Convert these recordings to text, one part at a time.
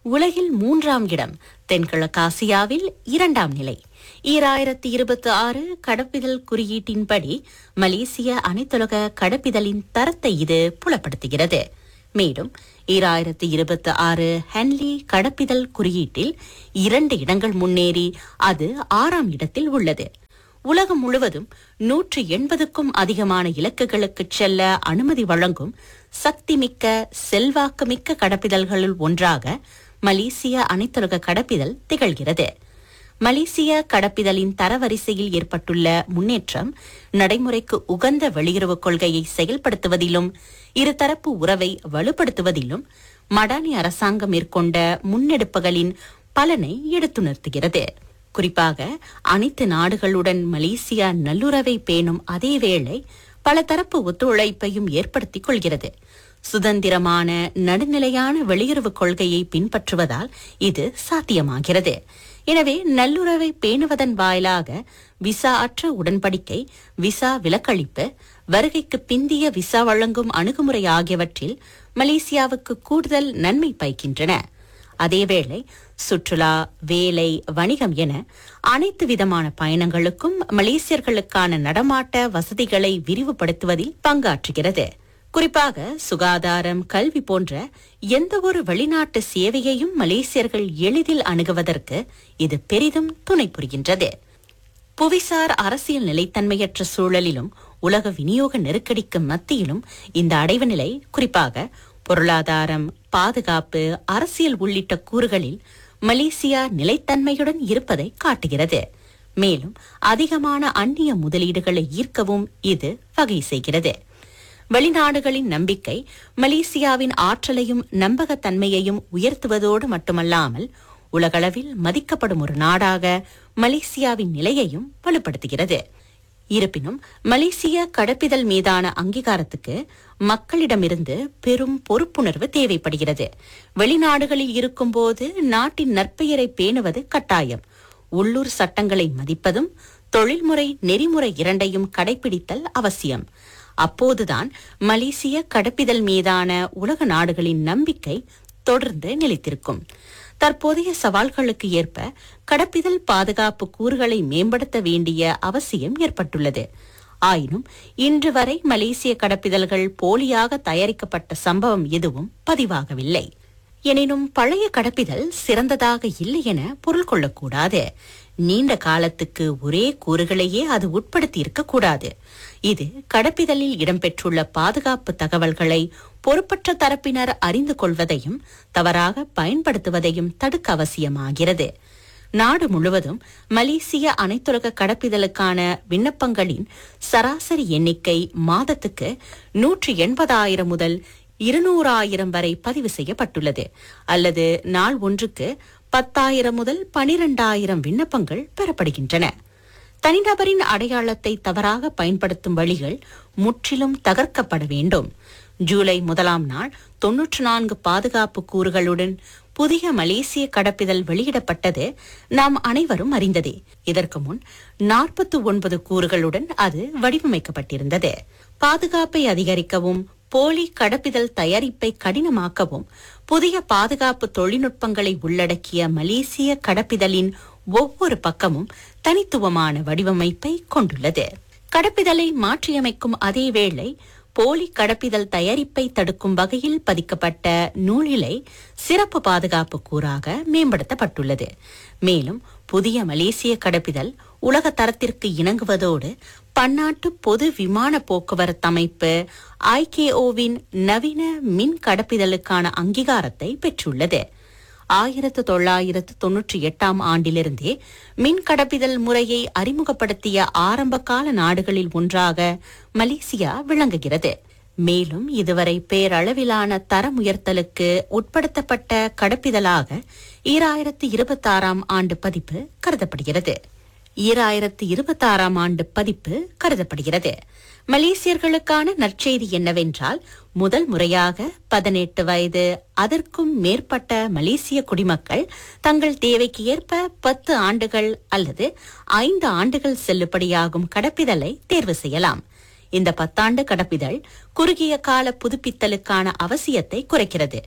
உலகில் மூன்றாம் இடம் தென்கிழக்காசியாவில் இரண்டாம் நிலை ஈராயிரத்தி இருபத்தி ஆறு கடப்பிதழ் குறியீட்டின்படி மலேசிய அனைத்துலக கடப்பிதழின் தரத்தை இது புலப்படுத்துகிறது மேலும் ஈராயிரத்தி இருபத்தி ஆறு ஹென்லி கடப்பிதழ் குறியீட்டில் இரண்டு இடங்கள் முன்னேறி அது ஆறாம் இடத்தில் உள்ளது உலகம் முழுவதும் நூற்று எண்பதுக்கும் அதிகமான இலக்குகளுக்கு செல்ல அனுமதி வழங்கும் சக்திமிக்க செல்வாக்குமிக்க கடப்பிதழ்களுள் ஒன்றாக மலேசிய அனைத்துலக கடப்பிதழ் திகழ்கிறது மலேசிய கடப்பிதழின் தரவரிசையில் ஏற்பட்டுள்ள முன்னேற்றம் நடைமுறைக்கு உகந்த வெளியுறவு கொள்கையை செயல்படுத்துவதிலும் இருதரப்பு உறவை வலுப்படுத்துவதிலும் மடானி அரசாங்கம் மேற்கொண்ட முன்னெடுப்புகளின் பலனை எடுத்துணர்த்துகிறது குறிப்பாக அனைத்து நாடுகளுடன் மலேசியா நல்லுறவை பேணும் அதேவேளை பல தரப்பு ஒத்துழைப்பையும் ஏற்படுத்திக் கொள்கிறது சுதந்திரமான நடுநிலையான வெளியுறவு கொள்கையை பின்பற்றுவதால் இது சாத்தியமாகிறது எனவே நல்லுறவை பேணுவதன் வாயிலாக விசா அற்ற உடன்படிக்கை விசா விலக்களிப்பு வருகைக்கு பிந்திய விசா வழங்கும் அணுகுமுறை ஆகியவற்றில் மலேசியாவுக்கு கூடுதல் நன்மை பயக்கின்றன அதேவேளை சுற்றுலா வேலை வணிகம் என அனைத்து விதமான பயணங்களுக்கும் மலேசியர்களுக்கான நடமாட்ட வசதிகளை விரிவுபடுத்துவதில் பங்காற்றுகிறது குறிப்பாக சுகாதாரம் கல்வி போன்ற எந்த ஒரு வெளிநாட்டு சேவையையும் மலேசியர்கள் எளிதில் அணுகுவதற்கு இது பெரிதும் துணை புரிகின்றது புவிசார் அரசியல் நிலைத்தன்மையற்ற சூழலிலும் உலக விநியோக நெருக்கடிக்கு மத்தியிலும் இந்த அடைவு நிலை குறிப்பாக பொருளாதாரம் பாதுகாப்பு அரசியல் உள்ளிட்ட கூறுகளில் மலேசியா நிலைத்தன்மையுடன் இருப்பதை காட்டுகிறது மேலும் அதிகமான அந்நிய முதலீடுகளை ஈர்க்கவும் இது வகை செய்கிறது வெளிநாடுகளின் நம்பிக்கை மலேசியாவின் ஆற்றலையும் நம்பகத்தன்மையையும் உயர்த்துவதோடு மட்டுமல்லாமல் உலகளவில் மதிக்கப்படும் ஒரு நாடாக மலேசியாவின் நிலையையும் வலுப்படுத்துகிறது இருப்பினும் மலேசிய கடப்பிதழ் மீதான அங்கீகாரத்துக்கு மக்களிடமிருந்து பெரும் பொறுப்புணர்வு தேவைப்படுகிறது வெளிநாடுகளில் இருக்கும்போது நாட்டின் நற்பெயரை பேணுவது கட்டாயம் உள்ளூர் சட்டங்களை மதிப்பதும் தொழில்முறை நெறிமுறை இரண்டையும் கடைபிடித்தல் அவசியம் அப்போதுதான் மலேசிய கடப்பிதழ் மீதான உலக நாடுகளின் நம்பிக்கை தொடர்ந்து நிலைத்திருக்கும் தற்போதைய சவால்களுக்கு ஏற்ப கடப்பிதழ் பாதுகாப்பு கூறுகளை மேம்படுத்த வேண்டிய அவசியம் ஏற்பட்டுள்ளது ஆயினும் இன்று வரை மலேசிய கடப்பிதழ்கள் போலியாக தயாரிக்கப்பட்ட சம்பவம் எதுவும் பதிவாகவில்லை எனினும் பழைய கடப்பிதழ் சிறந்ததாக இல்லை என பொருள் கொள்ளக்கூடாது நீண்ட காலத்துக்கு ஒரே கூறுகளையே அது உட்படுத்தி இருக்கக்கூடாது இது கடப்பிதழில் இடம்பெற்றுள்ள பாதுகாப்பு தகவல்களை பொறுப்பற்ற தரப்பினர் அறிந்து கொள்வதையும் தவறாக பயன்படுத்துவதையும் தடுக்க அவசியமாகிறது நாடு முழுவதும் மலேசிய அனைத்துலக கடப்பிதழுக்கான விண்ணப்பங்களின் சராசரி எண்ணிக்கை மாதத்துக்கு நூற்றி எண்பதாயிரம் முதல் இருநூறாயிரம் வரை பதிவு செய்யப்பட்டுள்ளது அல்லது நாள் ஒன்றுக்கு பத்தாயிரம் முதல் பனிரெண்டாயிரம் விண்ணப்பங்கள் பெறப்படுகின்றன தனிநபரின் அடையாளத்தை தவறாக பயன்படுத்தும் வழிகள் முற்றிலும் தகர்க்கப்பட வேண்டும் ஜூலை முதலாம் நாள் தொன்னூற்று நான்கு பாதுகாப்பு கூறுகளுடன் புதிய மலேசிய கடப்பிதழ் வெளியிடப்பட்டது நாம் அனைவரும் அறிந்ததே இதற்கு முன் நாற்பத்தி ஒன்பது கூறுகளுடன் அது வடிவமைக்கப்பட்டிருந்தது பாதுகாப்பை அதிகரிக்கவும் போலி கடப்பிதழ் தயாரிப்பை கடினமாக்கவும் புதிய பாதுகாப்பு தொழில்நுட்பங்களை உள்ளடக்கிய மலேசிய கடப்பிதழின் ஒவ்வொரு பக்கமும் தனித்துவமான வடிவமைப்பை கொண்டுள்ளது கடப்பிதழை மாற்றியமைக்கும் அதே வேளை போலி கடப்பிதழ் தயாரிப்பை தடுக்கும் வகையில் பதிக்கப்பட்ட நூலிலை சிறப்பு பாதுகாப்பு கூறாக மேம்படுத்தப்பட்டுள்ளது மேலும் புதிய மலேசிய கடப்பிதழ் உலக தரத்திற்கு இணங்குவதோடு பன்னாட்டு பொது விமான போக்குவரத்து அமைப்பு ஐகேஓவின் நவீன மின் கடப்பிதழுக்கான அங்கீகாரத்தை பெற்றுள்ளது ஆயிரத்து தொள்ளாயிரத்து தொன்னூற்றி எட்டாம் ஆண்டிலிருந்தே மின் கடப்பிதழ் முறையை அறிமுகப்படுத்திய ஆரம்பகால நாடுகளில் ஒன்றாக மலேசியா விளங்குகிறது மேலும் இதுவரை பேரளவிலான தரம் உயர்த்தலுக்கு உட்படுத்தப்பட்ட கடப்பிதழாக ஈராயிரத்து இருபத்தாறாம் ஆண்டு பதிப்பு கருதப்படுகிறது ஈராயிரத்து இருபத்தாறாம் ஆண்டு பதிப்பு கருதப்படுகிறது மலேசியர்களுக்கான நற்செய்தி என்னவென்றால் முதல் முறையாக பதினெட்டு வயது அதற்கும் மேற்பட்ட மலேசிய குடிமக்கள் தங்கள் தேவைக்கு ஏற்ப பத்து ஆண்டுகள் அல்லது ஐந்து ஆண்டுகள் செல்லுபடியாகும் கடப்பிதழை தேர்வு செய்யலாம் இந்த பத்தாண்டு கடப்பிதழ் குறுகிய கால புதுப்பித்தலுக்கான அவசியத்தை குறைக்கிறது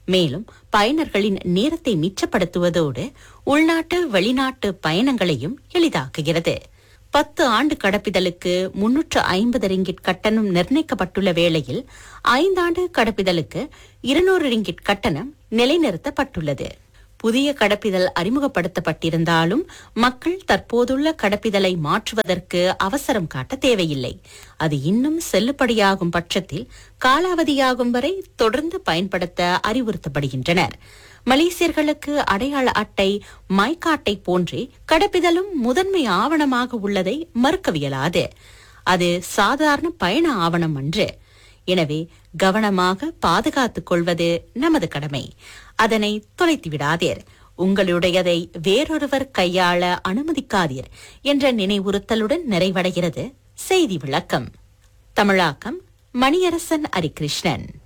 மேலும் பயனர்களின் நேரத்தை மிச்சப்படுத்துவதோடு உள்நாட்டு வெளிநாட்டு பயணங்களையும் எளிதாக்குகிறது பத்து ஆண்டு கடப்பிதழுக்கு முன்னூற்று ஐம்பது ரிங்கிட் கட்டணம் நிர்ணயிக்கப்பட்டுள்ள வேளையில் ஐந்தாண்டு கடப்பிதழுக்கு இருநூறு ரிங்கிட் கட்டணம் நிலைநிறுத்தப்பட்டுள்ளது புதிய கடப்பிதழ் அறிமுகப்படுத்தப்பட்டிருந்தாலும் மக்கள் தற்போதுள்ள கடப்பிதழை மாற்றுவதற்கு அவசரம் காட்ட தேவையில்லை அது இன்னும் செல்லுபடியாகும் பட்சத்தில் காலாவதியாகும் வரை தொடர்ந்து பயன்படுத்த அறிவுறுத்தப்படுகின்றனர் மலேசியர்களுக்கு அடையாள அட்டை மைக்காட்டை போன்றே கடப்பிதழும் முதன்மை ஆவணமாக உள்ளதை மறுக்கவியலாது அது சாதாரண பயண ஆவணம் அன்று எனவே கவனமாக பாதுகாத்துக் கொள்வது நமது கடமை அதனை தொலைத்து விடாதீர் உங்களுடையதை வேறொருவர் கையாள அனுமதிக்காதீர் என்ற நினைவுறுத்தலுடன் நிறைவடைகிறது செய்தி விளக்கம் தமிழாக்கம் மணியரசன் அரிகிருஷ்ணன்